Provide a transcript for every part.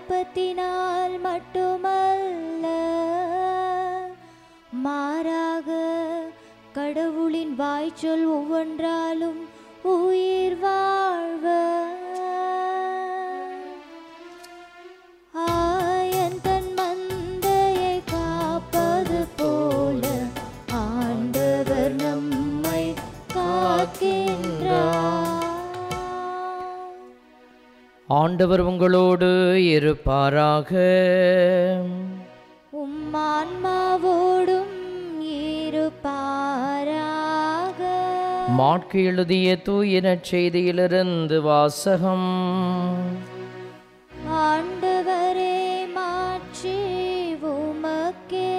அப்பத்தினால் மட்டுமல்ல மாறாக கடவுளின் வாய்ச்சொல் ஒவ்வொன்றாலும் உயிர் வாழ்வ ஆயன் தன் மந்தையை காப்பது போல ஆண்டவர் நம்மை காக்கின்றார் ஆண்டவர் உங்களோடு இருப்பாராக உம்மான்மாவோடும் இருப்பாராக மாட்கு எழுதிய தூயினச் செய்தியிலிருந்து வாசகம் ஆண்டவரே மாற்றி உமக்கே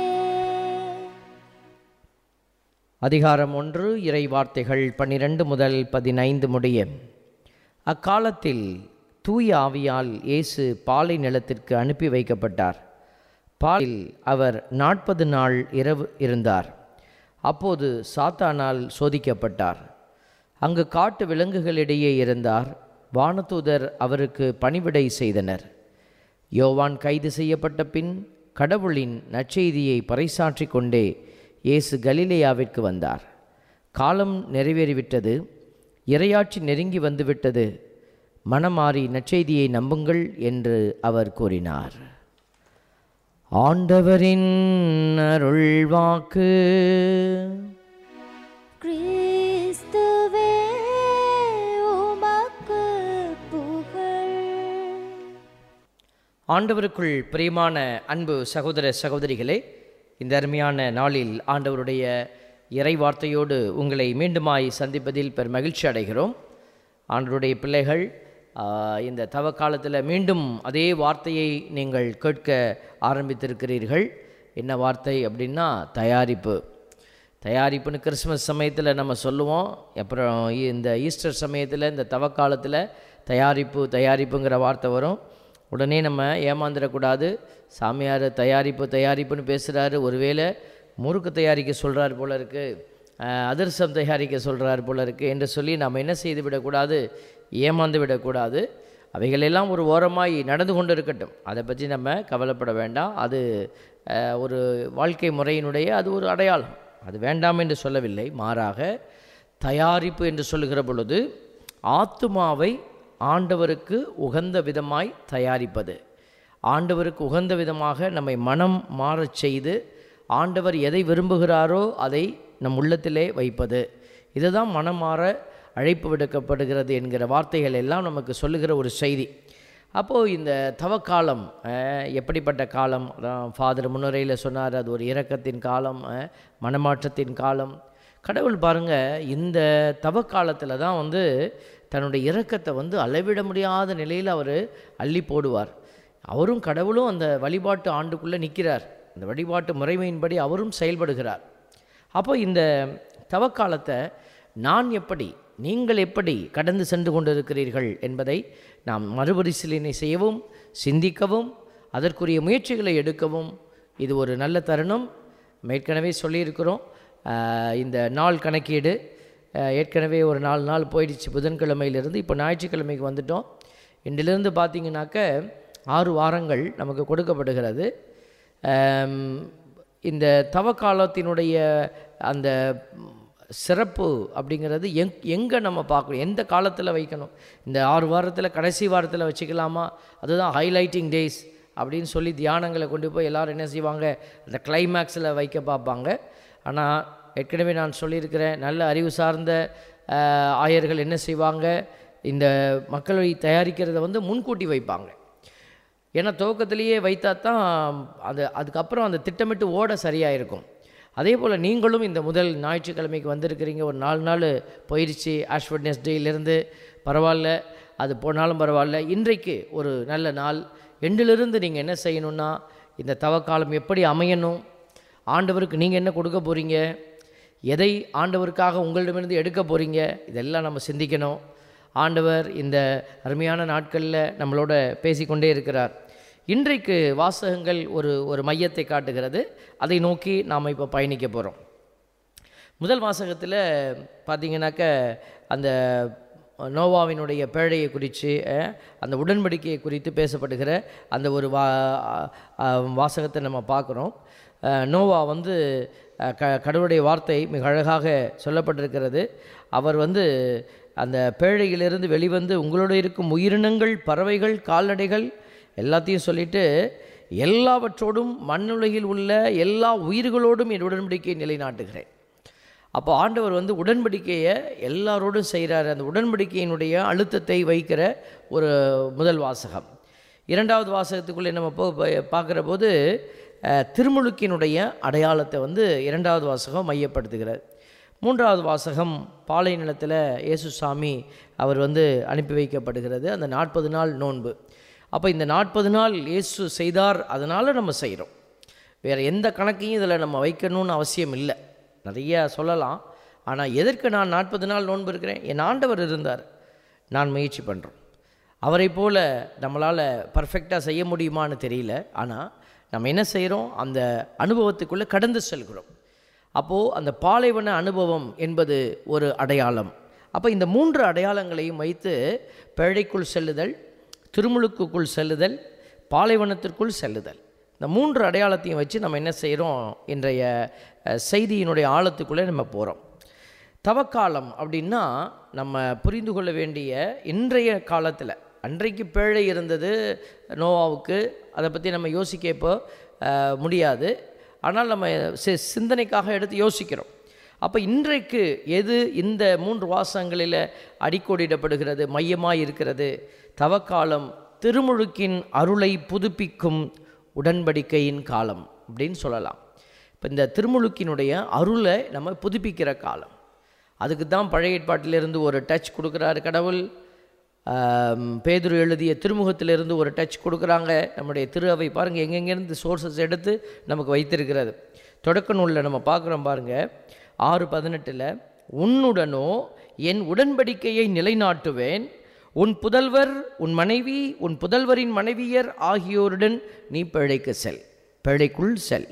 அதிகாரம் ஒன்று இறை வார்த்தைகள் பன்னிரண்டு முதல் பதினைந்து முடிய அக்காலத்தில் தூய ஆவியால் இயேசு பாலை நிலத்திற்கு அனுப்பி வைக்கப்பட்டார் பாலில் அவர் நாற்பது நாள் இரவு இருந்தார் அப்போது சாத்தானால் சோதிக்கப்பட்டார் அங்கு காட்டு விலங்குகளிடையே இருந்தார் வானதூதர் அவருக்கு பணிவிடை செய்தனர் யோவான் கைது செய்யப்பட்ட பின் கடவுளின் நற்செய்தியை பறைசாற்றிக் கொண்டே இயேசு கலிலேயாவிற்கு வந்தார் காலம் நிறைவேறிவிட்டது இரையாட்சி நெருங்கி வந்துவிட்டது மனமாறி நற்செய்தியை நம்புங்கள் என்று அவர் கூறினார் ஆண்டவரின் அருள்வாக்கு கிறிஸ்துவே உமக்கு புகழ் ஆண்டவருக்குள் பிரியமான அன்பு சகோதர சகோதரிகளே இந்த அருமையான நாளில் ஆண்டவருடைய இறை வார்த்தையோடு உங்களை மீண்டுமாய் சந்திப்பதில் பெரும் மகிழ்ச்சி அடைகிறோம் ஆண்டவருடைய பிள்ளைகள் ஆ, இந்த தவ காலத்தில் மீண்டும் அதே வார்த்தையை நீங்கள் கேட்க ஆரம்பித்திருக்கிறீர்கள் என்ன வார்த்தை அப்படின்னா தயாரிப்பு தயாரிப்புன்னு கிறிஸ்மஸ் சமயத்தில் நம்ம சொல்லுவோம் அப்புறம் இ- இந்த ஈஸ்டர் சமயத்தில் இந்த தவக்காலத்தில் தயாரிப்பு தயாரிப்புங்கிற வார்த்தை வரும் உடனே நம்ம ஏமாந்துடக்கூடாது சாமியார் தயாரிப்பு தயாரிப்புன்னு பேசுகிறாரு ஒருவேளை முறுக்கு தயாரிக்க சொல்கிறார் போல இருக்குது அதிரசம் தயாரிக்க சொல்கிறார் போல இருக்குது என்று சொல்லி நாம் என்ன செய்து விடக்கூடாது ஏமாந்து விடக்கூடாது அவைகளெல்லாம் ஒரு ஓரமாய் நடந்து கொண்டு இருக்கட்டும் அதை பற்றி நம்ம கவலைப்பட வேண்டாம் அது அஹ், ஒரு வாழ்க்கை முறையினுடைய அது ஒரு அடையாளம் அது வேண்டாம் என்று சொல்லவில்லை மாறாக தயாரிப்பு என்று சொல்லுகிற பொழுது ஆத்துமாவை ஆண்டவருக்கு உகந்த விதமாய் தயாரிப்பது ஆண்டவருக்கு உகந்த விதமாக நம்மை மனம் மாறச் செய்து ஆண்டவர் எதை விரும்புகிறாரோ அதை நம் உள்ளத்திலே வைப்பது இதுதான் மனம் மாற அழைப்பு விடுக்கப்படுகிறது என்கிற வார்த்தைகள் எல்லாம் நமக்கு சொல்லுகிற ஒரு செய்தி அப்போது இந்த தவக்காலம் அஹ், எப்படிப்பட்ட காலம் அதான் ஃபாதர் முன்னுரையில் சொன்னார் அது ஒரு இரக்கத்தின் காலம் அஹ், மனமாற்றத்தின் காலம் கடவுள் பாருங்க இந்த தவக்காலத்தில் தான் வந்து தன்னுடைய இரக்கத்தை வந்து அளவிட முடியாத நிலையில் அவர் அள்ளி போடுவார் அவரும் கடவுளும் அந்த வழிபாட்டு ஆண்டுக்குள்ளே நிற்கிறார் அந்த வழிபாட்டு முறைமையின்படி அவரும் செயல்படுகிறார் அப்போ இந்த தவக்காலத்தை நான் எப்படி நீங்கள் எப்படி கடந்து சென்று கொண்டிருக்கிறீர்கள் என்பதை நாம் மறுபரிசீலனை செய்யவும் சிந்திக்கவும் அதற்குரிய முயற்சிகளை எடுக்கவும் இது ஒரு நல்ல தருணம் நம்ம ஏற்கனவே சொல்லியிருக்கிறோம் ஆஹ் இந்த நாள் கணக்கீடு ஆஹ் ஏற்கனவே ஒரு நாலு நாள் போயிடுச்சு புதன்கிழமையிலிருந்து இப்போ ஞாயிற்றுக்கிழமைக்கு வந்துட்டோம் இன்றிலிருந்து பார்த்தீங்கன்னாக்க ஆறு வாரங்கள் நமக்கு கொடுக்கப்படுகிறது ஆம், இந்த தவக்காலத்தினுடைய அந்த சிறப்பு அப்படிங்கிறது எங் எங்கே நம்ம பார்க்கணும் எந்த காலத்தில் வைக்கணும் இந்த ஆறு வாரத்தில் கடைசி வாரத்தில் வச்சுக்கலாமா அதுதான் ஹைலைட்டிங் டேஸ் அப்படின்னு சொல்லி தியானங்களை கொண்டு போய் எல்லாரும் என்ன செய்வாங்க அந்த கிளைமேக்ஸில் வைக்க பார்ப்பாங்க ஆனால் ஏற்கனவே நான் சொல்லியிருக்கிறேன் நல்ல அறிவு சார்ந்த ஆஹ், ஆயர்கள் என்ன செய்வாங்க இந்த மக்களை தயாரிக்கிறத வந்து முன்கூட்டி வைப்பாங்க ஏன்னா துவக்கத்திலேயே வைத்தா தான் அது அதுக்கப்புறம் அந்த திட்டமிட்டு ஓட சரியாக இருக்கும் அதே போல் நீங்களும் இந்த முதல் ஞாயிற்றுக்கிழமைக்கு வந்திருக்கிறீங்க ஒரு நாலு நாள் போயிடுச்சு ஆஷ் டேயிலிருந்து பரவாயில்ல அது போனாலும் பரவாயில்ல இன்றைக்கு ஒரு நல்ல நாள் எண்டிலிருந்து நீங்கள் என்ன செய்யணும்னா இந்த தவக்காலம் எப்படி அமையணும் ஆண்டவருக்கு நீங்கள் என்ன கொடுக்க போகிறீங்க எதை ஆண்டவருக்காக உங்களிடமிருந்து எடுக்க போகிறீங்க இதெல்லாம் நம்ம சிந்திக்கணும் ஆண்டவர் இந்த அருமையான நாட்களில் நம்மளோட பேசிக்கொண்டே இருக்கிறார் இன்றைக்கு வாசகங்கள் ஒரு ஒரு மையத்தை காட்டுகிறது அதை நோக்கி நாம் இப்போ பயணிக்க போகிறோம் முதல் வாசகத்தில் பார்த்தீங்கன்னாக்க அந்த நோவாவினுடைய பேழையை குறித்து அந்த உடன்படிக்கையை குறித்து பேசப்படுகிற அந்த ஒரு வா அஹ், வாசகத்தை நம்ம பார்க்குறோம் அஹ், நோவா வந்து அஹ், க கடவுளுடைய வார்த்தை மிக அழகாக சொல்லப்பட்டிருக்கிறது அவர் வந்து அந்த பேழையிலிருந்து வெளிவந்து உங்களோட இருக்கும் உயிரினங்கள் பறவைகள் கால்நடைகள் எல்லாத்தையும் சொல்லிட்டு எல்லாவற்றோடும் மண்ணுலகில் உள்ள எல்லா உயிர்களோடும் என் உடன்படிக்கையை நிலைநாட்டுகிறேன் அப்போ ஆண்டவர் வந்து உடன்படிக்கையை எல்லாரோடும் செய்கிறார் அந்த உடன்படிக்கையினுடைய அழுத்தத்தை வைக்கிற ஒரு முதல் வாசகம் இரண்டாவது வாசகத்துக்குள்ளே நம்ம போ பார்க்குற போது அஹ், திருமுழுக்கினுடைய அடையாளத்தை வந்து இரண்டாவது வாசகம் மையப்படுத்துகிறார் மூன்றாவது வாசகம் பாலை நிலத்தில் இயேசுசாமி அவர் வந்து அனுப்பி வைக்கப்படுகிறது அந்த நாற்பது நாள் நோன்பு அப்போ இந்த நாற்பது நாள் இயேசு செய்தார் அதனால் நம்ம செய்கிறோம் வேறு எந்த கணக்கையும் இதில் நம்ம வைக்கணும்னு அவசியம் இல்லை நிறைய சொல்லலாம் ஆனால் எதற்கு நான் நாற்பது நாள் நோன்பு இருக்கிறேன் என் ஆண்டவர் இருந்தார் நான் முயற்சி பண்ணுறோம் அவரை போல் நம்மளால் பர்ஃபெக்டாக செய்ய முடியுமான்னு தெரியல ஆனால் நம்ம என்ன செய்கிறோம் அந்த அனுபவத்துக்குள்ளே கடந்து செல்கிறோம் அப்போது அந்த பாலைவன அனுபவம் என்பது ஒரு அடையாளம் அப்போ இந்த மூன்று அடையாளங்களையும் வைத்து பேழைக்குள் செல்லுதல் திருமுழுக்குக்குள் செல்லுதல் பாலைவனத்திற்குள் செல்லுதல் இந்த மூன்று அடையாளத்தையும் வச்சு நம்ம என்ன செய்கிறோம் இன்றைய அஹ், செய்தியினுடைய ஆழத்துக்குள்ளே நம்ம போகிறோம் தவக்காலம் அப்படின்னா நம்ம புரிந்து கொள்ள வேண்டிய இன்றைய காலத்தில் அன்றைக்கு பேழை இருந்தது நோவாவுக்கு அதை பற்றி நம்ம யோசிக்க இப்போ அஹ், முடியாது ஆனால் நம்ம சி- சிந்தனைக்காக எடுத்து யோசிக்கிறோம் அப்போ இன்றைக்கு எது இந்த மூன்று வாசங்களில் அடிக்கோடிடப்படுகிறது மையமாக இருக்கிறது தவக்காலம் திருமுழுக்கின் அருளை புதுப்பிக்கும் உடன்படிக்கையின் காலம் அப்படின்னு சொல்லலாம் இப்போ இந்த திருமுழுக்கினுடைய அருளை நம்ம புதுப்பிக்கிற காலம் அதுக்கு தான் பழைய ஏற்பாட்டிலிருந்து ஒரு டச் கொடுக்குறாரு கடவுள் ஆம், பேதுரு எழுதிய திருமுகத்திலிருந்து ஒரு டச் கொடுக்குறாங்க நம்முடைய திரு அவை பாருங்கள் எங்கெங்கேருந்து சோர்சஸ் எடுத்து நமக்கு வைத்திருக்கிறது தொடக்க நூலில் நம்ம பார்க்குறோம் பாருங்கள் ஆறு பதினெட்டில் உன்னுடனோ என் உடன்படிக்கையை நிலைநாட்டுவேன் உன் புதல்வர் உன் மனைவி உன் புதல்வரின் மனைவியர் ஆகியோருடன் நீ பிழைக்கு செல் பிழைக்குள் செல்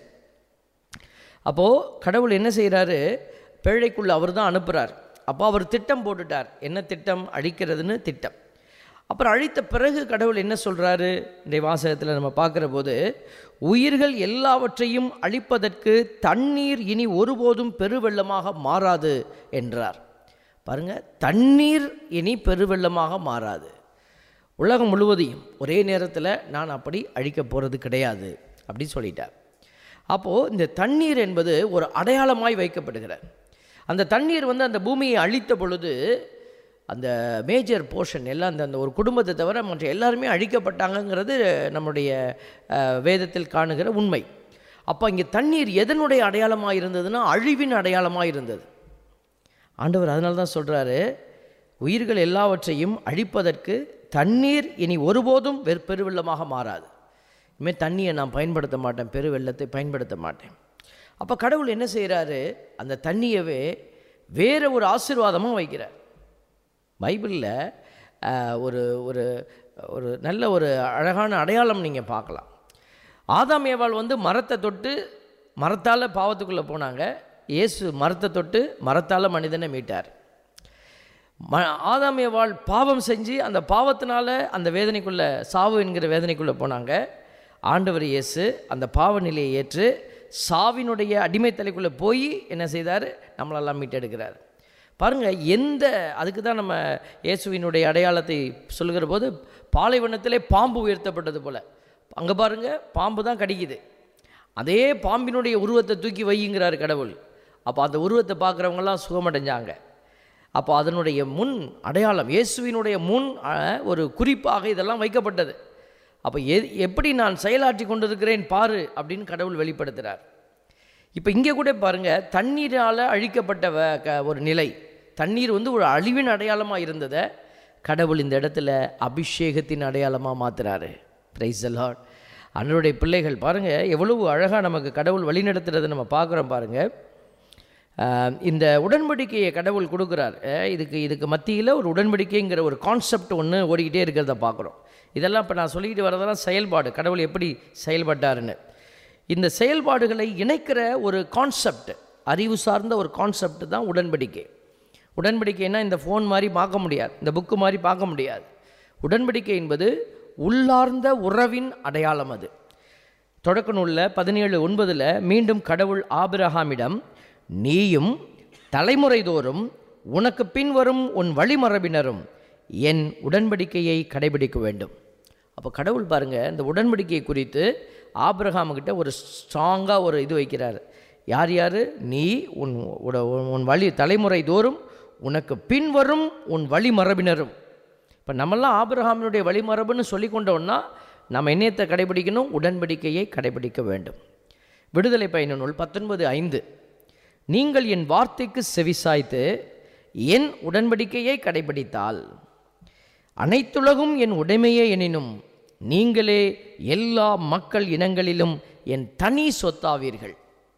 அப்போது கடவுள் என்ன செய்கிறாரு பேழைக்குள்ள அவர் தான் அனுப்புகிறார் அப்போ அவர் திட்டம் போட்டுட்டார் என்ன திட்டம் அழிக்கிறதுன்னு திட்டம் அப்புறம் அழித்த பிறகு கடவுள் என்ன சொல்கிறாரு இந்த வாசகத்தில் நம்ம பார்க்குற போது உயிர்கள் எல்லாவற்றையும் அழிப்பதற்கு தண்ணீர் இனி ஒருபோதும் பெருவெள்ளமாக மாறாது என்றார் பாருங்க தண்ணீர் இனி பெருவெள்ளமாக மாறாது உலகம் முழுவதையும் ஒரே நேரத்தில் நான் அப்படி அழிக்க போகிறது கிடையாது அப்படின்னு சொல்லிட்டார் அப்போது இந்த தண்ணீர் என்பது ஒரு அடையாளமாய் வைக்கப்படுகிறார் அந்த தண்ணீர் வந்து அந்த பூமியை அழித்த பொழுது அந்த மேஜர் போர்ஷன் எல்லாம் அந்த அந்த ஒரு குடும்பத்தை தவிர மற்ற எல்லாருமே அழிக்கப்பட்டாங்கங்கிறது நம்முடைய அஹ், வேதத்தில் காணுகிற உண்மை அப்போ இங்கே தண்ணீர் எதனுடைய அடையாளமாக இருந்ததுன்னா அழிவின் அடையாளமாக இருந்தது ஆண்டவர் அதனால தான் சொல்கிறாரு உயிர்கள் எல்லாவற்றையும் அழிப்பதற்கு தண்ணீர் இனி ஒருபோதும் வெறு பெருவெள்ளமாக மாறாது இனிமேல் தண்ணியை நான் பயன்படுத்த மாட்டேன் பெருவெள்ளத்தை பயன்படுத்த மாட்டேன் அப்போ கடவுள் என்ன செய்கிறாரு அந்த தண்ணியவே வேற ஒரு ஆசீர்வாதமாக வைக்கிறார் பைபிளில் ஒரு ஒரு ஒரு நல்ல ஒரு அழகான அடையாளம் நீங்கள் பார்க்கலாம் ஆதாம் ஏவாள் வந்து மரத்தை தொட்டு மரத்தால் பாவத்துக்குள்ளே போனாங்க இயேசு மரத்தை தொட்டு மரத்தால் மனிதனை மீட்டார் ம ஆதாம் ஏவாள் பாவம் செஞ்சு அந்த பாவத்தினால அந்த வேதனைக்குள்ளே சாவு என்கிற வேதனைக்குள்ளே போனாங்க ஆண்டவர் இயேசு அந்த பாவ நிலையை ஏற்று சாவினுடைய அடிமைத்தலைக்குள்ளே போய் என்ன செய்தார் நம்மளெல்லாம் மீட்டெடுக்கிறார் பாருங்கள் எந்த அதுக்கு தான் நம்ம இயேசுவினுடைய அடையாளத்தை சொல்லுகிற போது பாலைவனத்திலே பாம்பு உயர்த்தப்பட்டது போல் அங்கே பாருங்க பாம்பு தான் கடிக்குது அதே பாம்பினுடைய உருவத்தை தூக்கி வையுங்கிறார் கடவுள் அப்போ அந்த உருவத்தை பார்க்குறவங்கலாம் சுகமடைஞ்சாங்க அப்போ அதனுடைய முன் அடையாளம் இயேசுவினுடைய முன் அஹ், ஒரு குறிப்பாக இதெல்லாம் வைக்கப்பட்டது அப்போ எ எப்படி நான் செயலாற்றி கொண்டிருக்கிறேன் பாரு அப்படின்னு கடவுள் வெளிப்படுத்துகிறார் இப்போ இங்கே கூட பாருங்கள் தண்ணீரால் அழிக்கப்பட்ட வ- க- ஒரு நிலை தண்ணீர் வந்து ஒரு அழிவின் அடையாளமாக இருந்ததை கடவுள் இந்த இடத்துல அபிஷேகத்தின் அடையாளமாக மாத்துறாரு பிரைஸ் லார்ட் அன்னருடைய பிள்ளைகள் பாருங்கள் எவ்வளவு அழகாக நமக்கு கடவுள் வழிநடத்துறதை நம்ம பார்க்குறோம் பாருங்கள் ஆஹ் இந்த உடன்படிக்கையை கடவுள் கொடுக்குறார் அஹ் இதுக்கு இதுக்கு மத்தியில் ஒரு உடன்படிக்கைங்கிற ஒரு கான்செப்ட் ஒன்று ஓடிக்கிட்டே இருக்கிறத பார்க்குறோம் இதெல்லாம் இப்போ நான் சொல்லிக்கிட்டு வரதெல்லாம் செயல்பாடு கடவுள் எப்படி செயல்பட்டாருன்னு இந்த செயல்பாடுகளை இணைக்கிற ஒரு கான்செப்ட் அறிவு சார்ந்த ஒரு கான்செப்ட் தான் உடன்படிக்கை உடன்படிக்கைன்னா இந்த ஃபோன் மாதிரி பார்க்க முடியாது இந்த புக்கு மாதிரி பார்க்க முடியாது உடன்படிக்கை என்பது உள்ளார்ந்த உறவின் அடையாளம் அது தொடக்க நூலில் பதினேழு ஒன்பதில் மீண்டும் கடவுள் ஆபிரகாமிடம் நீயும் தலைமுறை தோறும் உனக்கு பின்வரும் உன் வழிமரபினரும் என் உடன்படிக்கையை கடைபிடிக்க வேண்டும் அப்போ கடவுள் பாருங்க இந்த உடன்படிக்கை குறித்து ஆபிரகாமுக்கிட்ட ஒரு ஸ்ட்ராங்காக ஒரு இது வைக்கிறார் யார் யார் நீ உன் உட- உன் வழி தலைமுறை தோறும் உனக்கு பின்வரும் உன் வழிமரபினரும் இப்போ நம்மெல்லாம் ஆபிரகாமினுடைய வழிமரபுன்னு சொல்லி கொண்டோம்னா நம்ம என்னத்தை கடைபிடிக்கணும் உடன்படிக்கையை கடைபிடிக்க வேண்டும் விடுதலை பயண நூல் பத்தொன்பது ஐந்து நீங்கள் என் வார்த்தைக்கு செவிசாய்த்து என் உடன்படிக்கையை கடைபிடித்தால் அனைத்துலகும் என் உடைமையே எனினும் நீங்களே எல்லா மக்கள் இனங்களிலும் என் தனி சொத்தாவீர்கள்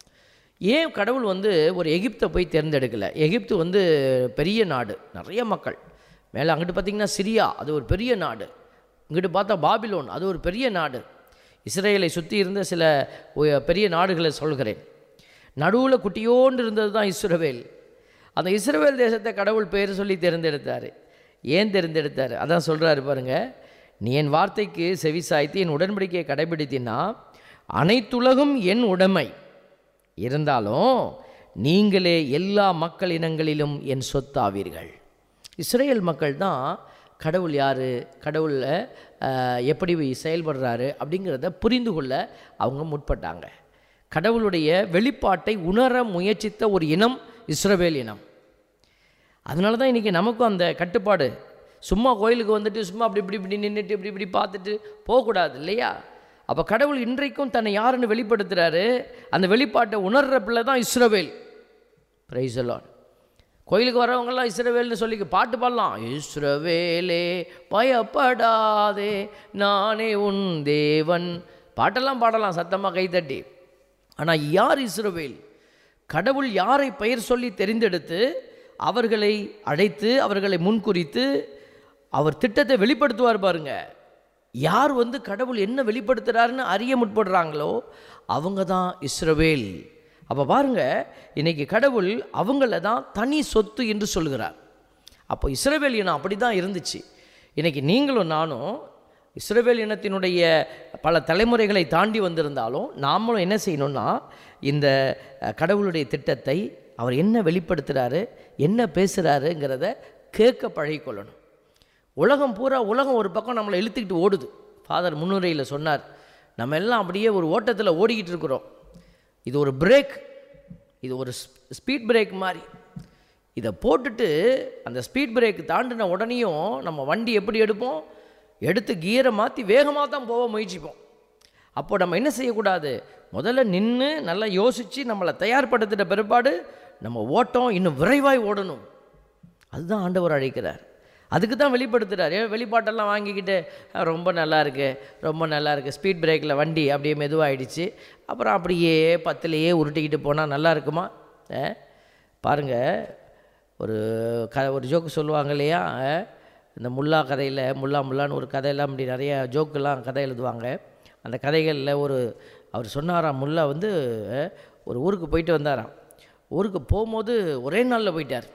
ஏன் கடவுள் வந்து ஒரு எகிப்தை போய் தேர்ந்தெடுக்கலை எகிப்து வந்து பெரிய நாடு நிறைய மக்கள் மேலே அங்கிட்டு பார்த்தீங்கன்னா சிரியா அது ஒரு பெரிய நாடு இங்கிட்டு பார்த்தா பாபிலோன் அது ஒரு பெரிய நாடு இஸ்ரேலை சுற்றி இருந்த சில உய- பெரிய நாடுகளை சொல்கிறேன் நடுவில் குட்டியோண்டு இருந்தது தான் இஸ்ரவேல் அந்த இஸ்ரவேல் தேசத்தை கடவுள் பேர் சொல்லி தேர்ந்தெடுத்தார் ஏன் தேர்ந்தெடுத்தார் அதான் சொல்கிறாரு பாருங்க நீ என் வார்த்தைக்கு செவிசாய்த்து என் உடன்படிக்கையை கடைபிடித்தினா அனைத்துலகும் என் உடைமை இருந்தாலும் நீங்களே எல்லா மக்கள் இனங்களிலும் என் சொத்தாவீர்கள் இஸ்ரேல் மக்கள் தான் கடவுள் யார் கடவுளில் எப்படி செயல்படுறாரு அப்படிங்கிறத புரிந்து கொள்ள அவங்க முற்பட்டாங்க கடவுளுடைய வெளிப்பாட்டை உணர முயற்சித்த ஒரு இனம் இஸ்ரவேல் இனம் அதனால தான் இன்றைக்கி நமக்கும் அந்த கட்டுப்பாடு சும்மா கோயிலுக்கு வந்துட்டு சும்மா அப்படி இப்படி இப்படி நின்றுட்டு இப்படி இப்படி பார்த்துட்டு போகக்கூடாது இல்லையா அப்போ கடவுள் இன்றைக்கும் தன்னை யாருன்னு வெளிப்படுத்துகிறாரு அந்த வெளிப்பாட்டை உணர்ற பிள்ளை தான் இஸ்ரவேல் பிரைசலான் கோயிலுக்கு வரவங்கெல்லாம் இஸ்ரவேல்னு சொல்லி பாட்டு பாடலாம் இஸ்ரவேலே பயப்படாதே நானே உன் தேவன் பாட்டெல்லாம் பாடலாம் சத்தமாக கைத்தட்டி ஆனால் யார் இஸ்ரவேல் கடவுள் யாரை பெயர் சொல்லி தெரிந்தெடுத்து அவர்களை அழைத்து அவர்களை முன்குறித்து அவர் திட்டத்தை வெளிப்படுத்துவார் பாருங்க யார் வந்து கடவுள் என்ன வெளிப்படுத்துகிறாருன்னு அறிய முற்படுறாங்களோ அவங்க தான் இஸ்ரவேல் அப்போ பாருங்க இன்னைக்கு கடவுள் அவங்கள தான் தனி சொத்து என்று சொல்கிறார் அப்போ இஸ்ரவேல் இனம் அப்படி தான் இருந்துச்சு இன்னைக்கு நீங்களும் நானும் இஸ்ரவேல் இனத்தினுடைய பல தலைமுறைகளை தாண்டி வந்திருந்தாலும் நாமளும் என்ன செய்யணும்னா இந்த அஹ், கடவுளுடைய திட்டத்தை அவர் என்ன வெளிப்படுத்துகிறாரு என்ன பேசுகிறாருங்கிறத கேட்க பழகிக்கொள்ளணும் உலகம் பூரா உலகம் ஒரு பக்கம் நம்மளை இழுத்துக்கிட்டு ஓடுது ஃபாதர் முன்னுரையில் சொன்னார் நம்ம எல்லாம் அப்படியே ஒரு ஓட்டத்தில் ஓடிக்கிட்டு இருக்கிறோம் இது ஒரு பிரேக் இது ஒரு ஸ்பீட் பிரேக் மாதிரி இதை போட்டுட்டு அந்த ஸ்பீட் பிரேக் தாண்டின உடனேயும் நம்ம வண்டி எப்படி எடுப்போம் எடுத்து கியரை மாற்றி வேகமாக தான் போக முயற்சிப்போம் அப்போ நம்ம என்ன செய்யக்கூடாது முதல்ல நின்று நல்லா யோசித்து நம்மளை தயார்படுத்திட்ட பிற்பாடு நம்ம ஓட்டம் இன்னும் விரைவாய் ஓடணும் அதுதான் ஆண்டவர் அழைக்கிறார் அதுக்கு தான் வெளிப்படுத்துகிறார் ஏன் வெளிப்பாட்டெல்லாம் வாங்கிக்கிட்டு "அஹ், ரொம்ப நல்லா இருக்கு ரொம்ப நல்லா இருக்கு ஸ்பீட் பிரேக்கில் வண்டி அப்படியே மெதுவாகிடுச்சு அப்புறம் அப்படியே பத்துலேயே உருட்டிக்கிட்டு போனால் நல்லா இருக்குமா அஹ், பாருங்க ஒரு க ஒரு ஜோக்கு சொல்லுவாங்க இல்லையா அஹ், இந்த முல்லா கதையில் முல்லா முல்லான்னு ஒரு கதையெல்லாம் இப்படி நிறைய ஜோக்கெல்லாம் கதை எழுதுவாங்க அந்த கதைகளில் ஒரு அவர் சொன்னாராம் முல்லா வந்து அஹ், ஒரு ஊருக்கு போயிட்டு வந்தாராம் ஊருக்கு போகும்போது ஒரே நாளில் போயிட்டார்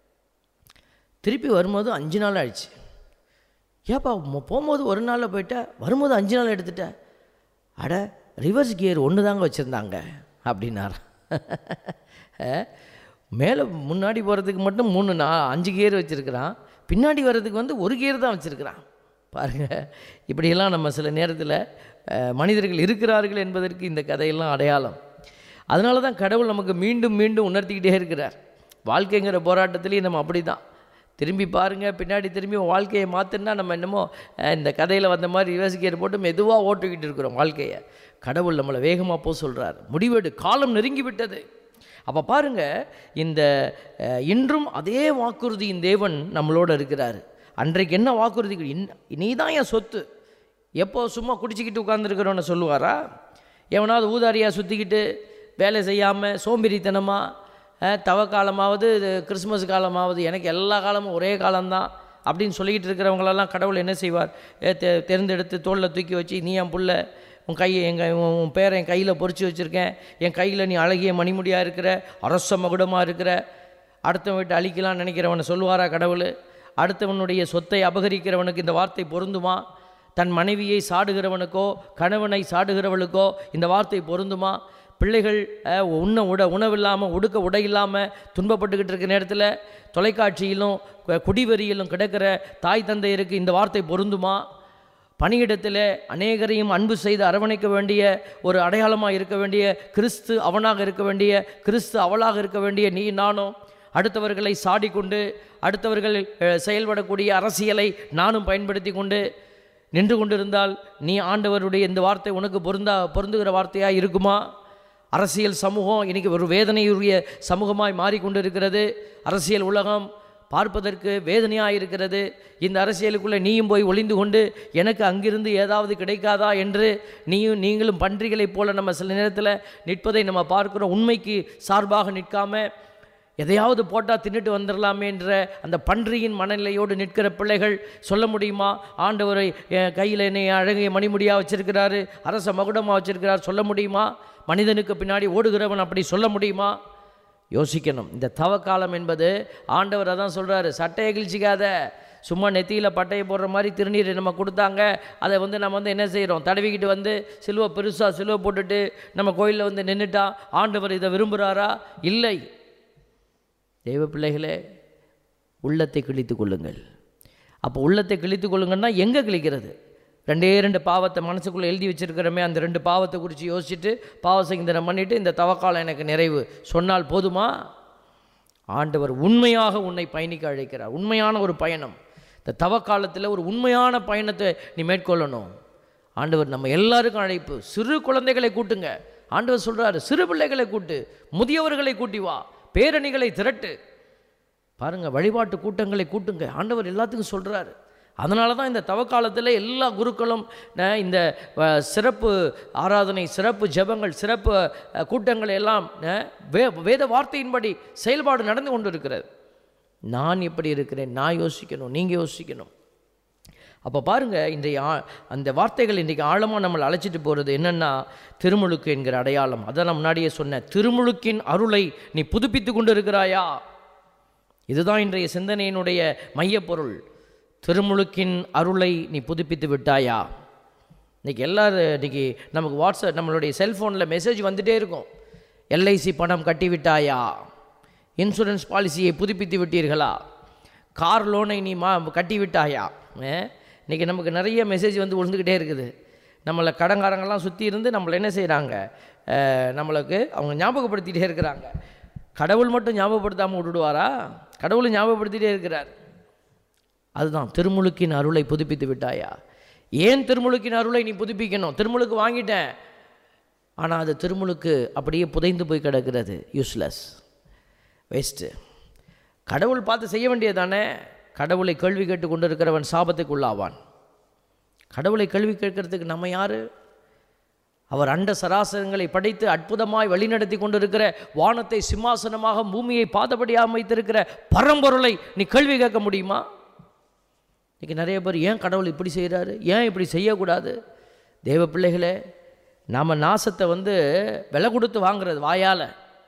திருப்பி வரும்போது அஞ்சு நாள் ஆயிடுச்சு ஏப்பா மொ- போகும்போது ஒரு நாளில் போயிட்ட வரும்போது அஞ்சு நாள் எடுத்துட்ட அட ரிவர்ஸ் கியர் ஒன்று தாங்க வச்சுருந்தாங்க அப்படின்னார் மேலே முன்னாடி போகிறதுக்கு மட்டும் மூணு நா அஞ்சு கியர் வச்சுருக்கிறான் பின்னாடி வர்றதுக்கு வந்து ஒரு கியர் தான் வச்சுருக்கிறான் பாருங்கள் இப்படியெல்லாம் நம்ம சில நேரத்தில் அஹ், மனிதர்கள் இருக்கிறார்கள் என்பதற்கு இந்த கதையெல்லாம் அடையாளம் அதனால தான் கடவுள் நமக்கு மீண்டும் மீண்டும் உணர்த்திக்கிட்டே இருக்கிறார் வாழ்க்கைங்கிற போராட்டத்திலையும் நம்ம அப்படி தான் திரும்பி பாருங்கள் பின்னாடி திரும்பி உன் வாழ்க்கையை மாற்றினா நம்ம என்னமோ அஹ், இந்த கதையில் வந்த மாதிரி யோசிக்கிற போட்டு மெதுவாக ஓட்டிக்கிட்டு இருக்கிறோம் வாழ்க்கையை கடவுள் நம்மளை வேகமாக போக சொல்கிறார் முடிவெடு காலம் நெருங்கி விட்டது அப்போ பாருங்க இந்த அஹ், இன்றும் அதே வாக்குறுதியின் தேவன் நம்மளோட இருக்கிறார் அன்றைக்கு என்ன வாக்குறுதி நீ தான் என் சொத்து எப்போ சும்மா குடிச்சிக்கிட்டு உட்காந்துருக்கிறோன்னு சொல்லுவாரா எவனாவது ஊதாரியாக சுற்றிக்கிட்டு வேலை செய்யாமல் சோம்பேறித்தனமாக தவ காலமாவது இது கிறிஸ்மஸ் காலமாவது எனக்கு எல்லா காலமும் ஒரே காலம்தான் அப்படின்னு சொல்லிக்கிட்டு இருக்கிறவங்களெல்லாம் கடவுள் என்ன செய்வார் ஏ, தே தேர்ந்தெடுத்து தோளில் தூக்கி வச்சு நீ என் புள்ள உன் கையை எங்கள் உன் பேரை என் கையில் பொறிச்சு வச்சுருக்கேன் என் கையில் நீ அழகிய மணிமுடியாக இருக்கிற அரச மகுடமாக இருக்கிற அடுத்தவன் வீட்டை அழிக்கலாம்னு நினைக்கிறவனை சொல்லுவாரா கடவுள் அடுத்தவனுடைய சொத்தை அபகரிக்கிறவனுக்கு இந்த வார்த்தை பொருந்துமா தன் மனைவியை சாடுகிறவனுக்கோ கணவனை சாடுகிறவளுக்கோ இந்த வார்த்தை பொருந்துமா பிள்ளைகள் அஹ், உண்ண உட உணவில்லாமல் உடுக்க உடை இல்லாமல் துன்பப்பட்டுக்கிட்டு இருக்க நேரத்தில் தொலைக்காட்சியிலும் கு- குடிவெறியிலும் கிடக்கிற தாய் தந்தையருக்கு இந்த வார்த்தை பொருந்துமா பணியிடத்தில் அநேகரையும் அன்பு செய்து அரவணைக்க வேண்டிய ஒரு அடையாளமாக இருக்க வேண்டிய கிறிஸ்து அவனாக இருக்க வேண்டிய கிறிஸ்து அவளாக இருக்க வேண்டிய நீ நானும் அடுத்தவர்களை சாடிக்கொண்டு அடுத்தவர்கள் அஹ், செயல்படக்கூடிய அரசியலை நானும் பயன்படுத்தி கொண்டு நின்று கொண்டிருந்தால் நீ ஆண்டவருடைய இந்த வார்த்தை உனக்கு பொருந்தா பொருந்துகிற வார்த்தையாக இருக்குமா அரசியல் சமூகம் இன்னைக்கு ஒரு வேதனையுரிய சமூகமாய் மாறிக்கொண்டிருக்கிறது அரசியல் உலகம் பார்ப்பதற்கு வேதனையாக இருக்கிறது இந்த அரசியலுக்குள்ளே நீயும் போய் ஒளிந்து கொண்டு எனக்கு அங்கிருந்து ஏதாவது கிடைக்காதா என்று நீயும் நீங்களும் பன்றிகளைப் போல நம்ம சில நேரத்தில் நிற்பதை நம்ம பார்க்கிறோம் உண்மைக்கு சார்பாக நிற்காம எதையாவது போட்டால் தின்னுட்டு வந்துடலாமே என்ற அந்த பன்றியின் மனநிலையோடு நிற்கிற பிள்ளைகள் சொல்ல முடியுமா ஆண்டவரை என் கையில் என்னை அழகிய மணிமுடியாக வச்சிருக்கிறாரு அரச மகுடமாக வச்சிருக்கிறார் சொல்ல முடியுமா மனிதனுக்கு பின்னாடி ஓடுகிறவன் அப்படி சொல்ல முடியுமா யோசிக்கணும் இந்த தவக்காலம் என்பது ஆண்டவர் அதான் சொல்கிறாரு சட்டையை கிழிச்சிக்காத சும்மா நெத்தியில் பட்டையை போடுற மாதிரி திருநீர் நம்ம கொடுத்தாங்க அதை வந்து நம்ம வந்து என்ன செய்கிறோம் தடவிக்கிட்டு வந்து சிலுவை பெருசாக சிலுவை போட்டுட்டு நம்ம கோயிலில் வந்து நின்றுட்டா ஆண்டவர் இதை விரும்புகிறாரா இல்லை தெய்வ பிள்ளைகளே உள்ளத்தை கிழித்து கொள்ளுங்கள் அப்போ உள்ளத்தை கிழித்து கொள்ளுங்கன்னா எங்கே கிழிக்கிறது ரெண்டே ரெண்டு பாவத்தை மனசுக்குள்ளே எழுதி வச்சிருக்கிறோமே அந்த ரெண்டு பாவத்தை குறித்து யோசிச்சுட்டு பாவ சங்கீதனம் பண்ணிவிட்டு இந்த தவக்காலம் எனக்கு நிறைவு சொன்னால் போதுமா ஆண்டவர் உண்மையாக உன்னை பயணிக்க அழைக்கிறார் உண்மையான ஒரு பயணம் இந்த தவக்காலத்தில் ஒரு உண்மையான பயணத்தை நீ மேற்கொள்ளணும் ஆண்டவர் நம்ம எல்லாருக்கும் அழைப்பு சிறு குழந்தைகளை கூட்டுங்க ஆண்டவர் சொல்கிறாரு சிறு பிள்ளைகளை கூட்டு முதியவர்களை கூட்டி வா பேரணிகளை திரட்டு பாருங்க வழிபாட்டு கூட்டங்களை கூட்டுங்க ஆண்டவர் எல்லாத்துக்கும் சொல்கிறாரு அதனால தான் இந்த தவக்காலத்தில் எல்லா குருக்களும் அஹ், இந்த அஹ், சிறப்பு ஆராதனை சிறப்பு ஜெபங்கள் சிறப்பு அஹ், கூட்டங்கள் எல்லாம் அஹ், வே வேத வார்த்தையின்படி செயல்பாடு நடந்து கொண்டு இருக்கிறது நான் எப்படி இருக்கிறேன் நான் யோசிக்கணும் நீங்கள் யோசிக்கணும் அப்போ பாருங்கள் இன்றைய ஆ- அந்த வார்த்தைகள் இன்றைக்கு ஆழமாக நம்மளை அழைச்சிட்டு போகிறது என்னென்னா திருமுழுக்கு என்கிற அடையாளம் அதை நான் முன்னாடியே சொன்னேன் திருமுழுக்கின் அருளை நீ புதுப்பித்து கொண்டு இருக்கிறாயா இதுதான் இன்றைய சிந்தனையினுடைய மையப்பொருள் திருமுழுக்கின் அருளை நீ புதுப்பித்து விட்டாயா இன்றைக்கி எல்லாரும் இன்றைக்கி நமக்கு வாட்ஸ்அப் நம்மளுடைய செல்ஃபோனில் மெசேஜ் வந்துகிட்டே இருக்கும் எல்ஐசி பணம் கட்டி விட்டாயா இன்சூரன்ஸ் பாலிசியை புதுப்பித்து விட்டீர்களா கார் லோனை நீ மா கட்டி விட்டாயா இன்றைக்கி நமக்கு நிறைய மெசேஜ் வந்து விழுந்துக்கிட்டே இருக்குது நம்மளை கடங்காரங்கெல்லாம் சுற்றி இருந்து நம்மளை என்ன செய்கிறாங்க நம்மளுக்கு அவங்க ஞாபகப்படுத்திகிட்டே இருக்கிறாங்க கடவுள் மட்டும் ஞாபகப்படுத்தாமல் விட்டுடுவாரா கடவுள் ஞாபகப்படுத்திகிட்டே இருக்கிறார் அதுதான் திருமுழுக்கின் அருளை புதுப்பித்து விட்டாயா ஏன் திருமுழுக்கின் அருளை நீ புதுப்பிக்கணும் திருமுழுக்கு வாங்கிட்டேன் ஆனால் அது திருமுழுக்கு அப்படியே புதைந்து போய் கிடக்கிறது யூஸ்லெஸ் வேஸ்ட்டு கடவுள் பார்த்து செய்ய வேண்டியதானே கடவுளை கேள்வி கேட்டு கொண்டு இருக்கிறவன் சாபத்துக்கு உள்ளாவான் கடவுளை கேள்வி கேட்கறதுக்கு நம்ம யாரு அவர் அண்ட சராசரங்களை படைத்து அற்புதமாய் வழிநடத்தி கொண்டிருக்கிற வானத்தை சிம்மாசனமாக பூமியை பாதபடியாக வைத்திருக்கிற பரம்பொருளை நீ கேள்வி கேட்க முடியுமா இன்றைக்கி நிறைய பேர் ஏன் கடவுள் இப்படி செய்கிறாரு ஏன் இப்படி செய்யக்கூடாது தேவ பிள்ளைகளே நாம் நாசத்தை வந்து விலை கொடுத்து வாங்குறது வாயால்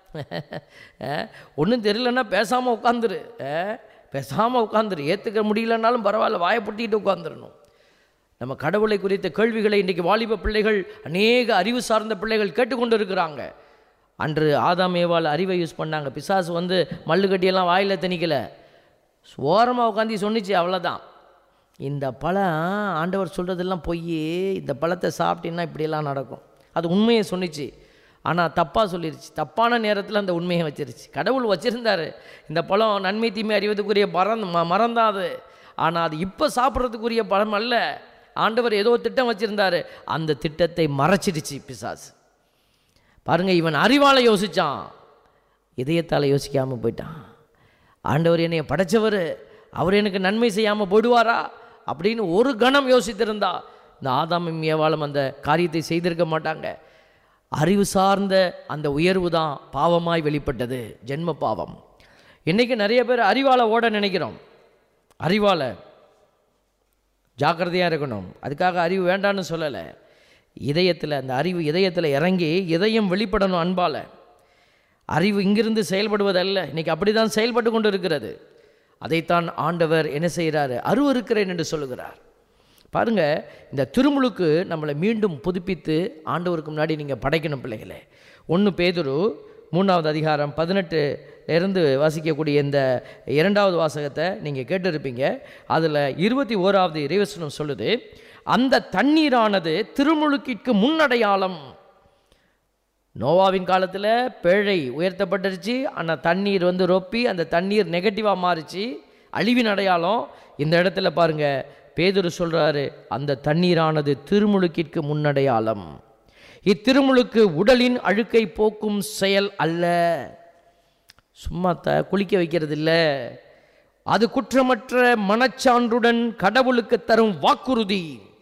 ஒன்றும் தெரியலன்னா பேசாமல் உட்காந்துரு பேசாமல் உட்காந்துரு ஏற்றுக்க முடியலனாலும் பரவாயில்ல வாயை புட்டிக்கிட்டு உட்காந்துடணும் நம்ம கடவுளை குறித்த கேள்விகளை இன்றைக்கி வாலிப பிள்ளைகள் அநேக அறிவு சார்ந்த பிள்ளைகள் கேட்டுக்கொண்டு இருக்கிறாங்க அன்று ஆதாம் ஏவாள் அறிவை யூஸ் பண்ணாங்க பிசாசு வந்து மல்லு கட்டியெல்லாம் வாயில் திணிக்கல ஓரமாக உட்காந்து சொன்னிச்சு அவ்வளோதான் இந்த பழம் ஆண்டவர் சொல்கிறதெல்லாம் பொய் இந்த பழத்தை சாப்பிட்டீங்கன்னா இப்படியெல்லாம் நடக்கும் அது உண்மையை சொன்னிச்சு ஆனால் தப்பாக சொல்லிருச்சு தப்பான நேரத்தில் அந்த உண்மையை வச்சிருச்சு கடவுள் வச்சுருந்தாரு இந்த பழம் நன்மை தீமை அறிவதற்குரிய மரம் ம மரம் தான் அது ஆனால் அது இப்போ சாப்பிட்றதுக்குரிய பழம் அல்ல ஆண்டவர் ஏதோ திட்டம் வச்சுருந்தாரு அந்த திட்டத்தை மறைச்சிடுச்சு பிசாசு பாருங்க இவன் அறிவால யோசிச்சான் இதயத்தால் யோசிக்காமல் போயிட்டான் ஆண்டவர் என்னைய படைச்சவர் அவர் எனக்கு நன்மை செய்யாமல் போயிடுவாரா அப்படின்னு ஒரு கணம் யோசித்திருந்தா இந்த ஆதாமும் ஏவாளும் அந்த காரியத்தை செய்திருக்க மாட்டாங்க அறிவு சார்ந்த அந்த உயர்வு தான் பாவமாய் வெளிப்பட்டது ஜென்ம பாவம் இன்றைக்கி நிறைய பேர் அறிவால் ஓட நினைக்கிறோம் அறிவால் ஜாக்கிரதையாக இருக்கணும் அதுக்காக அறிவு வேண்டான்னு சொல்லலை இதயத்தில் அந்த அறிவு இதயத்தில் இறங்கி இதயம் வெளிப்படணும் அன்பால் அறிவு இங்கிருந்து செயல்படுவதல்ல இன்னைக்கு அப்படி தான் செயல்பட்டு கொண்டு இருக்கிறது அதைத்தான் ஆண்டவர் என்ன செய்கிறாரு அருவருக்கிறேன் என்று சொல்லுகிறார் பாருங்க இந்த திருமுழுக்கு நம்மளை மீண்டும் புதுப்பித்து ஆண்டவருக்கு முன்னாடி நீங்கள் படைக்கணும் பிள்ளைகளே ஒன்று பேதுரு மூணாவது அதிகாரம் பதினெட்டு இருந்து வாசிக்கக்கூடிய இந்த இரண்டாவது வாசகத்தை நீங்கள் கேட்டிருப்பீங்க அதில் இருபத்தி ஓராவது இறைவசனம் சொல்லுது அந்த தண்ணீரானது திருமுழுக்கிற்கு முன்னடையாளம் நோவாவின் காலத்தில் பேழை உயர்த்தப்பட்டுருச்சு ஆனால் தண்ணீர் வந்து ரொப்பி அந்த தண்ணீர் நெகட்டிவாக மாறிச்சு அழிவின் அடையாளம் இந்த இடத்துல பாருங்க பேதுரு சொல்றாரு அந்த தண்ணீரானது திருமுழுக்கிற்கு முன்னடையாளம் இத்திருமுழுக்கு உடலின் அழுக்கை போக்கும் செயல் அல்ல சும்மா த குளிக்க வைக்கிறது இல்லை அது குற்றமற்ற மனச்சான்றுடன் கடவுளுக்கு தரும் வாக்குறுதி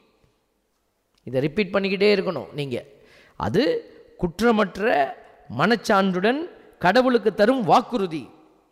இதை ரிப்பீட் பண்ணிக்கிட்டே இருக்கணும் நீங்கள் அது குற்றமற்ற மனச்சான்றுடன் கடவுளுக்கு தரும் வாக்குறுதி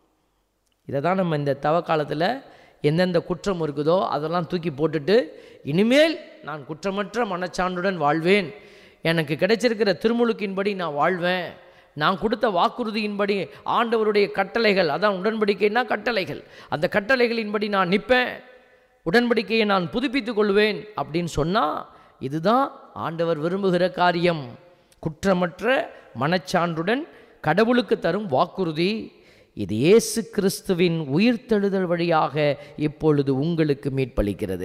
இதை தான் நம்ம இந்த தவ காலத்தில் எந்தெந்த குற்றம் இருக்குதோ அதெல்லாம் தூக்கி போட்டுட்டு இனிமேல் நான் குற்றமற்ற மனச்சான்றுடன் வாழ்வேன் எனக்கு கிடைச்சிருக்கிற திருமுழுக்கின்படி நான் வாழ்வேன் நான் கொடுத்த வாக்குறுதியின்படி ஆண்டவருடைய கட்டளைகள் அதான் உடன்படிக்கைன்னா கட்டளைகள் அந்த கட்டளைகளின்படி நான் நிற்பேன் உடன்படிக்கையை நான் புதுப்பித்துக் கொள்வேன் அப்படின்னு சொன்னால் இதுதான் ஆண்டவர் விரும்புகிற காரியம் குற்றமற்ற மனச்சான்றுடன் கடவுளுக்கு தரும் வாக்குறுதி இது இயேசு கிறிஸ்துவின் உயிர்த்தெழுதல் வழியாக இப்பொழுது உங்களுக்கு மீட்பளிக்கிறது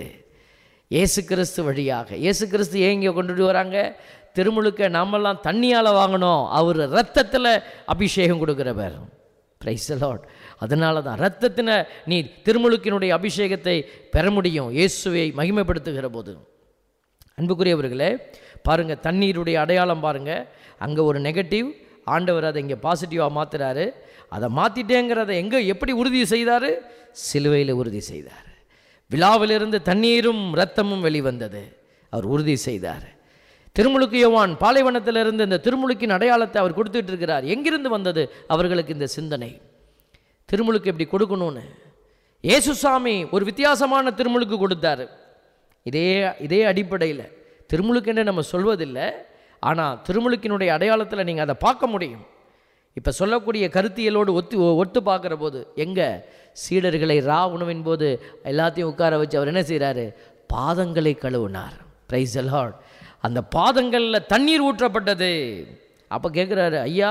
இயேசு கிறிஸ்து வழியாக இயேசு கிறிஸ்து ஏன் இங்கே கொண்டுட்டு வராங்க திருமுழுக்க நாமெல்லாம் தண்ணியால் வாங்கணும் அவர் ரத்தத்தில் அபிஷேகம் கொடுக்கிறவர் பிரைஸ் லார்ட் அதனால தான் ரத்தத்தின நீ திருமுழுக்கினுடைய அபிஷேகத்தை பெற முடியும் இயேசுவை மகிமைப்படுத்துகிற போது அன்புக்குரியவர்களே பாருங்கள் தண்ணீருடைய அடையாளம் பாருங்கள் அங்கே ஒரு நெகட்டிவ் ஆண்டவர் அதை இங்கே பாசிட்டிவாக மாற்றுறாரு அதை மாற்றிட்டேங்கிறத எங்கே எப்படி உறுதி செய்தார் சிலுவையில் உறுதி செய்தார் விழாவிலிருந்து தண்ணீரும் இரத்தமும் வெளிவந்தது அவர் உறுதி செய்தார் திருமுழுக்கு யோவான் பாலைவனத்திலிருந்து இந்த திருமுழுக்கின் அடையாளத்தை அவர் கொடுத்துட்டு இருக்கிறார் எங்கிருந்து வந்தது அவர்களுக்கு இந்த சிந்தனை திருமுழுக்கு எப்படி கொடுக்கணும்னு இயேசுசாமி ஒரு வித்தியாசமான திருமுழுக்கு கொடுத்தாரு இதே இதே அடிப்படையில் திருமுழுக்கு என்று நம்ம சொல்வதில்லை ஆனால் திருமுழுக்கினுடைய அடையாளத்தில் நீங்கள் அதை பார்க்க முடியும் இப்போ சொல்லக்கூடிய கருத்தியலோடு ஒத்து ஒத்து பார்க்குற போது எங்கே சீடர்களை ரா உணவின் போது எல்லாத்தையும் உட்கார வச்சு அவர் என்ன செய்கிறாரு பாதங்களை கழுவினார் பிரைஸ் லார்ட் அந்த பாதங்களில் தண்ணீர் ஊற்றப்பட்டது அப்போ கேட்குறாரு ஐயா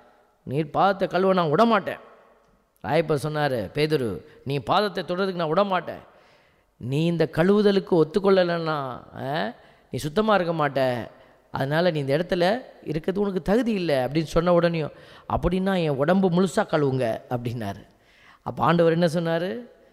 நீர் பாதத்தை கழுவ நான் விடமாட்டேன் ராயப்பர் சொன்னார் பேதுரு நீ பாதத்தை தொடுறதுக்கு நான் விடமாட்டேன் நீ இந்த கழுவுதலுக்கு ஒத்துக்கொள்ளலைன்னா ஆ, நீ சுத்தமாக இருக்க மாட்ட அதனால் நீ இந்த இடத்துல இருக்கிறது உனக்கு தகுதி இல்லை அப்படின்னு சொன்ன உடனேயும் அப்படின்னா என் உடம்பு முழுசாக கழுவுங்க அப்படின்னாரு அப்போ ஆண்டவர் என்ன சொன்னார்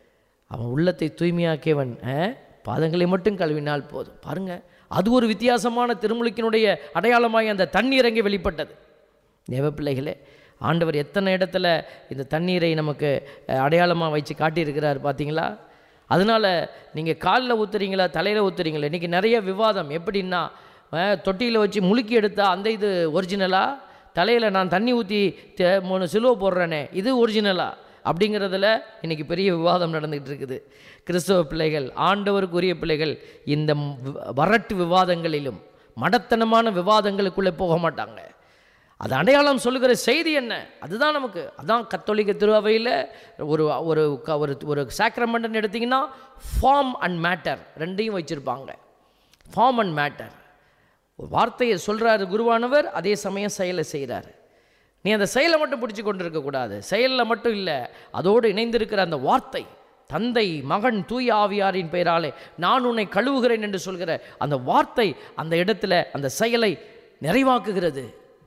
அவன் உள்ளத்தை தூய்மையாக்கியவன் ஆ, பாதங்களை மட்டும் கழுவினால் போதும் பாருங்க அது ஒரு வித்தியாசமான திருமுழுக்கினுடைய அடையாளமாய் அந்த தண்ணீர் அங்கே வெளிப்பட்டது தேவ பிள்ளைகளே ஆண்டவர் எத்தனை இடத்துல இந்த தண்ணீரை நமக்கு அடையாளமாக வச்சு காட்டியிருக்கிறார் பார்த்தீங்களா அதனால் நீங்கள் காலில் ஊற்றுறீங்களா தலையில் ஊற்றுறீங்களா இன்றைக்கி நிறைய விவாதம் எப்படின்னா தொட்டியில் வச்சு முழுக்கி எடுத்தால் அந்த இது ஒரிஜினலா தலையில் நான் தண்ணி ஊற்றி மூணு சிலுவை போடுறேனே இது ஒரிஜினலா அப்படிங்கிறதுல இன்றைக்கி பெரிய விவாதம் நடந்துகிட்டு இருக்குது கிறிஸ்தவ பிள்ளைகள் ஆண்டவருக்குரிய பிள்ளைகள் இந்த வ- வரட்டு விவாதங்களிலும் மடத்தனமான விவாதங்களுக்குள்ளே போக மாட்டாங்க அது அடையாளம் சொல்லுகிற செய்தி என்ன அதுதான் நமக்கு அதான் கத்தோலிக்க திருவையில் ஒரு ஒரு க- ஒரு ஒரு சாக்ரமெண்ட்னு எடுத்திங்கன்னா ஃபார்ம் அண்ட் மேட்டர் ரெண்டையும் வச்சுருப்பாங்க ஃபார்ம் அண்ட் மேட்டர் ஒரு வார்த்தையை சொல்கிறாரு குருவானவர் அதே சமயம் செயலை செய்கிறாரு நீ அந்த செயலை மட்டும் பிடிச்சி கொண்டு இருக்கக்கூடாது செயலில் மட்டும் இல்லை அதோடு இணைந்திருக்கிற அந்த வார்த்தை தந்தை மகன் தூய ஆவியாரின் பெயராலே நான் உன்னை கழுவுகிறேன் என்று சொல்கிற அந்த வார்த்தை அந்த இடத்துல அந்த செயலை நிறைவாக்குகிறது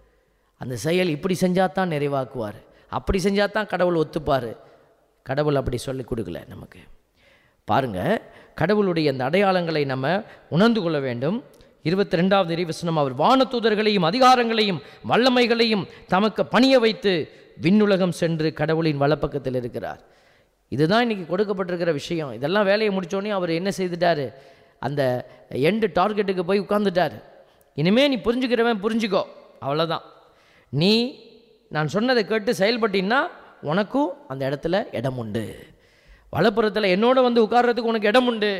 அந்த செயல் இப்படி செஞ்சால் தான் நிறைவாக்குவார் அப்படி செஞ்சால் தான் கடவுள் ஒத்துப்பார் கடவுள் அப்படி சொல்லி கொடுக்கல நமக்கு பாருங்க கடவுளுடைய அந்த அடையாளங்களை நம்ம உணர்ந்து கொள்ள வேண்டும் இருபத்தி ரெண்டாவது இறைவசனம் அவர் வானதூதர்களையும் அதிகாரங்களையும் வல்லமைகளையும் தமக்கு பணிய வைத்து விண்ணுலகம் சென்று கடவுளின் வலப்பக்கத்தில் இருக்கிறார் இதுதான் இன்னைக்கு கொடுக்கப்பட்டிருக்கிற விஷயம் இதெல்லாம் வேலையை முடிச்சோடனே அவர் என்ன செய்துட்டாரு அந்த எண்டு டார்கெட்டுக்கு போய் உட்கார்ந்துட்டார் இனிமே நீ புரிஞ்சுக்கிறவன் புரிஞ்சுக்கோ அவ்வளோதான் நீ நான் சொன்னதை கேட்டு செயல்பட்டீன்னா உனக்கும் அந்த இடத்துல இடம் உண்டு வலப்புறத்தில் என்னோட வந்து உட்கார்றதுக்கு உனக்கு இடம் உண்டு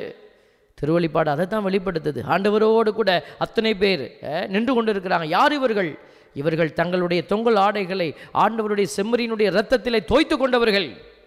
திருவழிப்பாடு அதை தான் வெளிப்படுத்துது ஆண்டவரோடு கூட அத்தனை பேர் அஹ், நின்று கொண்டு இருக்கிறாங்க யார் இவர்கள் இவர்கள் தங்களுடைய தொங்கல் ஆடைகளை ஆண்டவருடைய செம்மறியினுடைய இரத்தத்திலே தோய்த்து கொண்டவர்கள்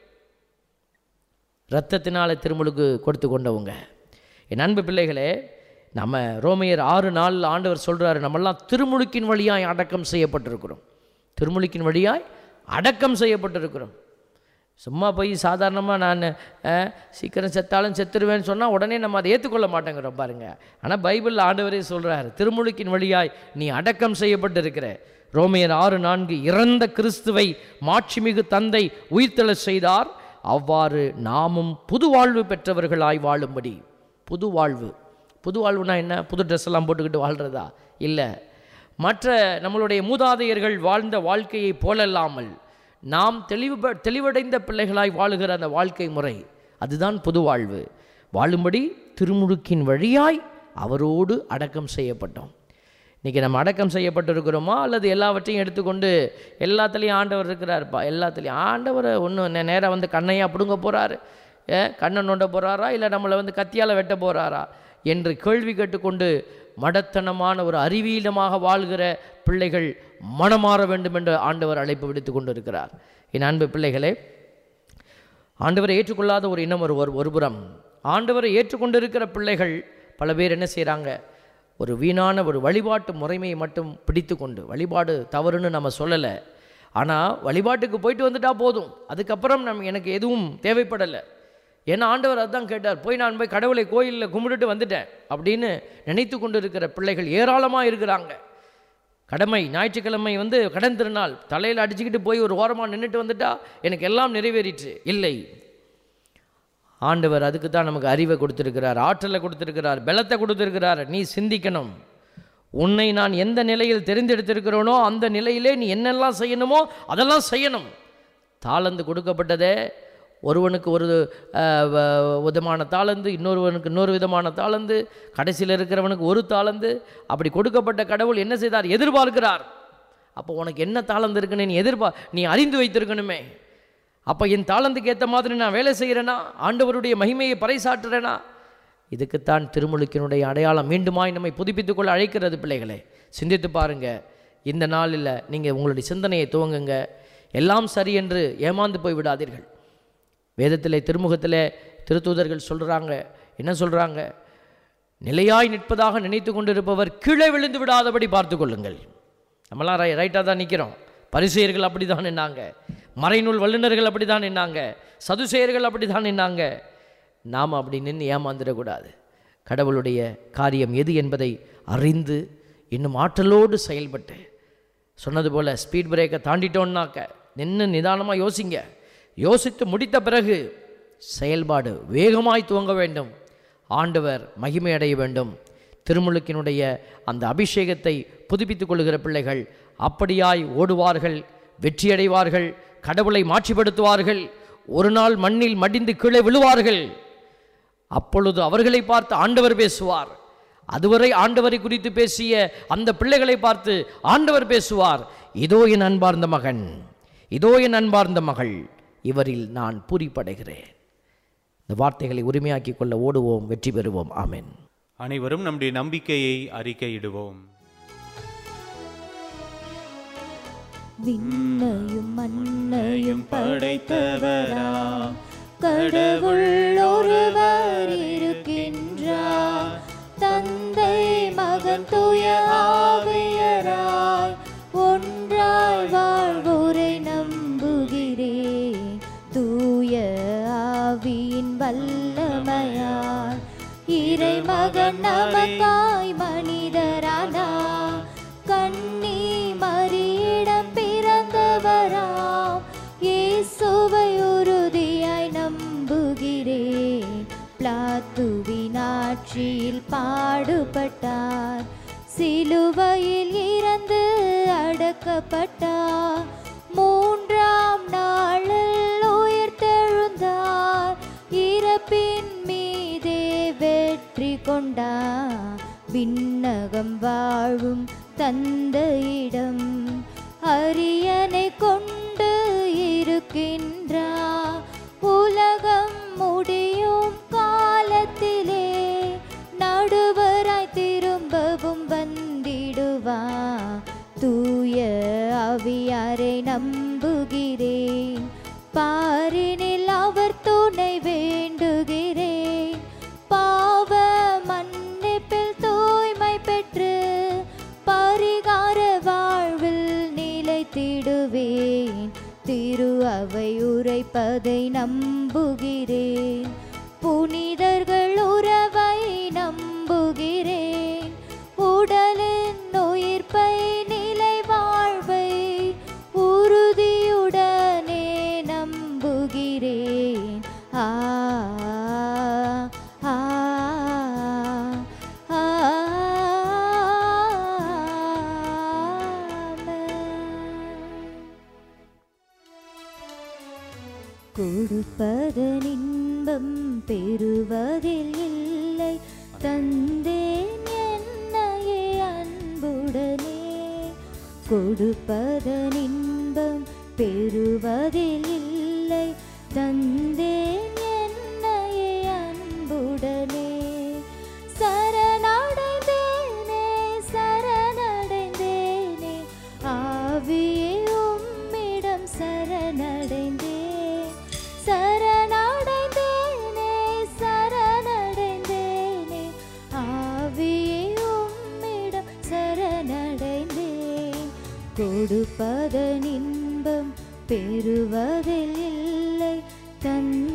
இரத்தத்தினால திருமுழுக்கு கொடுத்து கொண்டவங்க என் அன்பு பிள்ளைகளே நம்ம ரோமையர் ஆறு நாளில் ஆண்டவர் சொல்கிறாரு நம்மெல்லாம் திருமுழுக்கின் வழியாய் அடக்கம் செய்யப்பட்டிருக்கிறோம் திருமுழுக்கின் வழியாய் அடக்கம் செய்யப்பட்டிருக்கிறோம் சும்மா போய் சாதாரணமாக நான் அஹ், சீக்கிரம் செத்தாலும் செத்துருவேன்னு சொன்னால் உடனே நம்ம அதை ஏற்றுக்கொள்ள மாட்டேங்கிறோம் பாருங்க ஆனால் பைபிளில் ஆண்டவரே சொல்கிறார் திருமுழுக்கின் வழியாய் நீ அடக்கம் செய்யப்பட்டிருக்கிற ரோமையர் ஆறு நான்கு இறந்த கிறிஸ்துவை மாட்சிமிகு தந்தை உயிர்த்தெழச் செய்தார் அவ்வாறு நாமும் புது வாழ்வு பெற்றவர்களாய் வாழும்படி புது வாழ்வு புது வாழ்வுனா என்ன புது ட்ரெஸ் எல்லாம் போட்டுக்கிட்டு வாழ்கிறதா இல்லை மற்ற நம்மளுடைய மூதாதையர்கள் வாழ்ந்த வாழ்க்கையைப் போலல்லாமல் நாம் தெளிவு தெளிவடைந்த பிள்ளைகளாய் வாழுகிற அந்த வாழ்க்கை முறை அதுதான் புது வாழ்வு வாழும்படி திருமுழுக்கின் வழியாய் அவரோடு அடக்கம் செய்யப்பட்டோம் இன்றைக்கி நம்ம அடக்கம் செய்யப்பட்டிருக்கிறோமா அல்லது எல்லாவற்றையும் எடுத்துக்கொண்டு எல்லாத்துலேயும் ஆண்டவர் இருக்கிறாருப்பா எல்லாத்துலேயும் ஆண்டவரை ஒன்றும் நேராக வந்து கண்ணையாக பிடுங்க போகிறாரு ஏ கண்ணை நோண்ட போகிறாரா இல்லை நம்மளை வந்து கத்தியால் வெட்ட போகிறாரா என்று கேள்வி கேட்டுக்கொண்டு மடத்தனமான ஒரு அறிவீனமாக வாழ்கிற பிள்ளைகள் மனமாற வேண்டும் என்று ஆண்டவர் அழைப்பு விடுத்து கொண்டு இருக்கிறார் என் அன்பு பிள்ளைகளே ஆண்டவரை ஏற்றுக்கொள்ளாத ஒரு இனம் ஒரு ஒரு ஒருபுறம் ஆண்டவரை ஏற்றுக்கொண்டிருக்கிற பிள்ளைகள் பல பேர் என்ன செய்கிறாங்க ஒரு வீணான ஒரு வழிபாட்டு முறைமையை மட்டும் பிடித்து கொண்டு வழிபாடு தவறுன்னு நம்ம சொல்லலை ஆனால் வழிபாட்டுக்கு போயிட்டு வந்துட்டா போதும் அதுக்கப்புறம் நம்ம எனக்கு எதுவும் தேவைப்படலை ஏன்னா ஆண்டவர் அதான் கேட்டார் போய் நான் போய் கடவுளை கோயிலில் கும்பிட்டுட்டு வந்துட்டேன் அப்படின்னு நினைத்து கொண்டு இருக்கிற பிள்ளைகள் ஏராளமாக இருக்கிறாங்க கடமை ஞாயிற்றுக்கிழமை வந்து கடன் திருநாள் தலையில் அடிச்சுக்கிட்டு போய் ஒரு ஓரமாக நின்றுட்டு வந்துட்டா எனக்கு எல்லாம் நிறைவேறிற்று இல்லை ஆண்டவர் அதுக்கு தான் நமக்கு அறிவை கொடுத்திருக்கிறார் ஆற்றலை கொடுத்திருக்கிறார் பலத்தை கொடுத்திருக்கிறார் நீ சிந்திக்கணும் உன்னை நான் எந்த நிலையில் தெரிந்தெடுத்திருக்கிறேனோ அந்த நிலையிலே நீ என்னெல்லாம் செய்யணுமோ அதெல்லாம் செய்யணும் தாளந்து கொடுக்கப்பட்டதே ஒருவனுக்கு ஒரு அஹ், வ- விதமான தாளந்து இன்னொருவனுக்கு இன்னொரு விதமான தாளந்து கடைசியில் இருக்கிறவனுக்கு ஒரு தாளந்து அப்படி கொடுக்கப்பட்ட கடவுள் என்ன செய்தார் எதிர்பார்க்கிறார் அப்போ உனக்கு என்ன தாளந்து இருக்குன்னு நீ எதிர்பார் நீ அறிந்து வைத்திருக்கணுமே அப்போ என் தாளந்துக்கு ஏற்ற மாதிரி நான் வேலை செய்கிறேனா ஆண்டவருடைய மகிமையை பறைசாற்றுறேனா இதுக்குத்தான் திருமுழுக்கினுடைய அடையாளம் மீண்டுமாய் நம்மை புதுப்பித்துக் கொள்ள அழைக்கிறது பிள்ளைகளே சிந்தித்து பாருங்க இந்த நாளில் நீங்கள் உங்களுடைய சிந்தனையை துவங்குங்க எல்லாம் சரி என்று ஏமாந்து போய் விடாதீர்கள் வேதத்திலே திருமுகத்திலே திருத்தூதர்கள் சொல்கிறாங்க என்ன சொல்கிறாங்க நிலையாய் நிற்பதாக நினைத்து கொண்டிருப்பவர் கீழே விழுந்து விடாதபடி பார்த்து கொள்ளுங்கள் நம்மளாம் ரை ரைட்டாக தான் நிற்கிறோம் பரிசெயர்கள் அப்படி தான் நின்னாங்க மறைநூல் வல்லுநர்கள் அப்படி தான் நின்னாங்க சதுசெயர்கள் அப்படி தான் நின்னாங்க நாம் அப்படி நின்று ஏமாந்துடக்கூடாது கடவுளுடைய காரியம் எது என்பதை அறிந்து இன்னும் ஆற்றலோடு செயல்பட்டு சொன்னது போல் ஸ்பீட் பிரேக்கை தாண்டிட்டோன்னாக்க நின்று நிதானமாக யோசிங்க யோசித்து முடித்த பிறகு செயல்பாடு வேகமாய் துவங்க வேண்டும் ஆண்டவர் மகிமை அடைய வேண்டும் திருமுழுக்கினுடைய அந்த அபிஷேகத்தை புதுப்பித்துக் கொள்கிற பிள்ளைகள் அப்படியாய் ஓடுவார்கள் வெற்றியடைவார்கள் கடவுளை மாட்சிப்படுத்துவார்கள் ஒரு நாள் மண்ணில் மடிந்து கீழே விழுவார்கள் அப்பொழுது அவர்களை பார்த்து ஆண்டவர் பேசுவார் அதுவரை ஆண்டவரை குறித்து பேசிய அந்த பிள்ளைகளை பார்த்து ஆண்டவர் பேசுவார் இதோ என் அன்பார்ந்த மகன் இதோ என் அன்பார்ந்த மகள் இவரில் நான் பூரிப்படைகிறேன் இந்த வார்த்தைகளை உரிமையாக்கிக் கொள்ள ஓடுவோம் வெற்றி பெறுவோம் ஆமென் அனைவரும் நம்முடைய நம்பிக்கையை அறிக்கையிடுவோம் விண்ணையும் மண்ணையும் படைத்தவரா கடவுள் ஒருவர் இருக்கின்றார் தந்தை மகன் தூய ஆவியராய் ஒன்றாய் வாழ்வோரை நம்புகிறேன் தூய ஆவியின் வல்லமையால் இறைமகன் நமக்காய் மனிதரானார் கண்ணி மறியிடம் பிறந்தவராம் இயேசுவை உறுதியாய் நம்புகிறேன் பிளாத்துவின் ஆட்சியில் பாடுபட்டார் சிலுவையில் இறந்து அடக்கப்பட்டார் மூன்றாம் நாளில் உயிர்த்தெழுந்தார் இறப்பின் மீதே வெற்றி கொண்டார் விண்ணகம் வாழும் தந்தையிடம் அரியணை கொண்டு இருக்கின்றார் உலகம் முடியும் காலத்திலே நடுவராய் திரும்பவும் வந்திடுவார் தூய அவியாரை நம்புகிறேன் பாரினில் அவர் துணை வேண்டுகிறேன் பாவ மன்னிப்பில் தூய்மை பெற்று பரிகார வாழ்வில் நிலைத்திடுவேன் திரு அவை உரைப்பதை நம்புகிறேன் புனிதர்கள் உறவை நம்புகிறேன் உடலின் உயிர்ப்பை நிலை வாழ்வை உறுதியுடனே நம்புகிறேன் ஆ ஆ ஆமென். கொடுப்பதன் இன்பம் பெறுவதில் இல்லை தந்தேன் என்னையே அன்புடனே கொடுப்பதன் இன்பம் பெறுவதில் இல்லை தந்தேன் என்னையே அன்புடனே சரணடைந்தேனே சரணடைந்தேனே ஆவியே உம்மிடம் சரணடைந்தேன் சரணடைந்தேனே சரணடைந்தேனே ஆவியே உம்மிடம் சரணடைந்தேன் கொடுப்பதன் இன்பம் பெறுவதில் இல்லை தன்